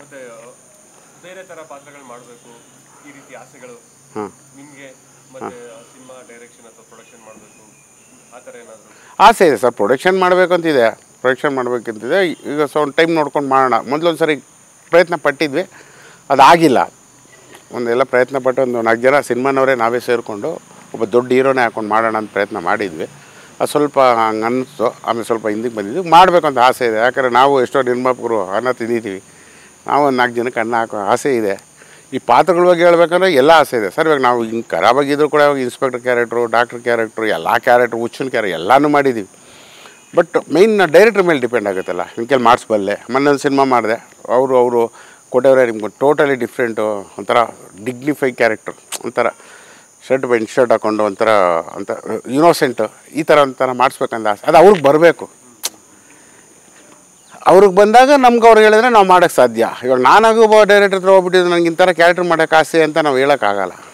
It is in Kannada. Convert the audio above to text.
ಮತ್ತೆ ಆ, ಬೇರೆ ತರ ಪಾತ್ರಗಳು ಮಾಡಬೇಕು ಈ ರೀತಿ ಆಸೆಗಳು ಹಾಂ ನಿಮ್ಗೆ ಮತ್ತೆ ಸಿನಿಮಾ ಡೈರೆಕ್ಷನ್ ಅಥವಾ ಪ್ರೊಡಕ್ಷನ್ ಮಾಡಬೇಕು ಆ ಥರ ಏನಾದ್ರು ಆಸೆ ಇದೆ ಸರ್ ಪ್ರೊಡಕ್ಷನ್ ಮಾಡಬೇಕಂತಿದೆ ಪ್ರೊಡಕ್ಷನ್ ಮಾಡಬೇಕಂತಿದೆ ಈಗ ಸೊ ಒಂದು ಟೈಮ್ ನೋಡ್ಕೊಂಡು ಮಾಡೋಣ ಮೊದಲೊಂದು ಸರಿ ಪ್ರಯತ್ನ ಪಟ್ಟಿದ್ವಿ ಅದಾಗಿಲ್ಲ ಒಂದೆಲ್ಲ ಪ್ರಯತ್ನ ಪಟ್ಟು ಒಂದು ನಾಲ್ಕು ಜನ ಸಿನಿಮಾನವರೇ ನಾವೇ ಸೇರಿಕೊಂಡು ಒಬ್ಬ ದೊಡ್ಡ ಹೀರೋನೇ ಹಾಕೊಂಡು ಮಾಡೋಣ ಅಂತ ಪ್ರಯತ್ನ ಮಾಡಿದ್ವಿ ಅದು ಸ್ವಲ್ಪ ಹಂಗೆ ಅನ್ನಿಸ್ತು ಆಮೇಲೆ ಸ್ವಲ್ಪ ಹಿಂದಕ್ಕೆ ಬಂದಿದ್ವಿ ಮಾಡಬೇಕು ಅಂತ ಆಸೆ ಇದೆ ಯಾಕಂದರೆ ನಾವು ಎಷ್ಟೋ ನಿರ್ಮಾಪಕರು ಅನ್ನ ತಿಂದಿದ್ದೀವಿ ನಾವು ಒಂದು ನಾಲ್ಕು ಜನಕ್ಕೆ ಅನ್ನ ಹಾಕೋ ಆಸೆ ಇದೆ ಈ ಪಾತ್ರಗಳ ಬಗ್ಗೆ ಹೇಳ್ಬೇಕಂದ್ರೆ ಎಲ್ಲ ಆಸೆ ಇದೆ ಸರ್ ಇವಾಗ ನಾವು ಹಿಂಗೆ ಖರಾಬಾಗಿದ್ರು ಕೂಡ ಇವಾಗ ಇನ್ಸ್ಪೆಕ್ಟರ್ ಕ್ಯಾರೆಕ್ಟ್ರು ಡಾಕ್ಟ್ರ್ ಕ್ಯಾರೆಕ್ಟ್ರು ಎಲ್ಲ ಕ್ಯಾರೆಕ್ಟ್ರು ಹುಚ್ಚಿನ ಕ್ಯಾರೆಕ್ಟರ್ ಎಲ್ಲನೂ ಮಾಡಿದ್ದೀವಿ ಬಟ್ ಮೈನ್ ಡೈರೆಕ್ಟ್ರ್ ಮೇಲೆ ಡಿಪೆಂಡ್ ಆಗುತ್ತಲ್ಲ ಇನ್ಕೆಲ್ ಮಾಡಿಸ್ಬಲ್ಲೆ ಮೊನ್ನೊಂದು ಸಿನಿಮಾ ಮಾಡಿದೆ ಅವರು ಅವರು ಕೊಟ್ಟವ್ರೆ ನಿಮ್ಗೆ ಟೋಟಲಿ ಡಿಫ್ರೆಂಟು ಒಂಥರ ಡಿಗ್ನಿಫೈ ಕ್ಯಾರೆಕ್ಟ್ರ್ ಒಂಥರ ಶರ್ಟ್ ಪ್ಯಾಂಟ್ ಶರ್ಟ್ ಹಾಕ್ಕೊಂಡು ಒಂಥರ ಒಂಥರ ಯುನೋಸೆಂಟ್ ಈ ಥರ ಒಂಥರ ಮಾಡಿಸ್ಬೇಕಂತ ಆಸೆ ಅದು ಅವ್ರಿಗೆ ಬರಬೇಕು ಅವ್ರಿಗೆ ಬಂದಾಗ ನಮ್ಗೆ ಅವ್ರು ಹೇಳಿದ್ರೆ ನಾವು ಮಾಡೋಕ್ಕೆ ಸಾಧ್ಯ ಇವಾಗ ನಾನಾಗೂ ಒಬ್ಬ ಡೈರೆಕ್ಟರ್ ಹತ್ರ ಹೋಗ್ಬಿಟ್ಟಿದ್ದು ನನಗೆ ಇಂಥರ ಕ್ಯಾರೆಕ್ಟರ್ ಮಾಡೋಕ್ಕೆ ಆಸೆ ಅಂತ ನಾವು ಹೇಳೋಕ್ಕಾಗಲ್ಲ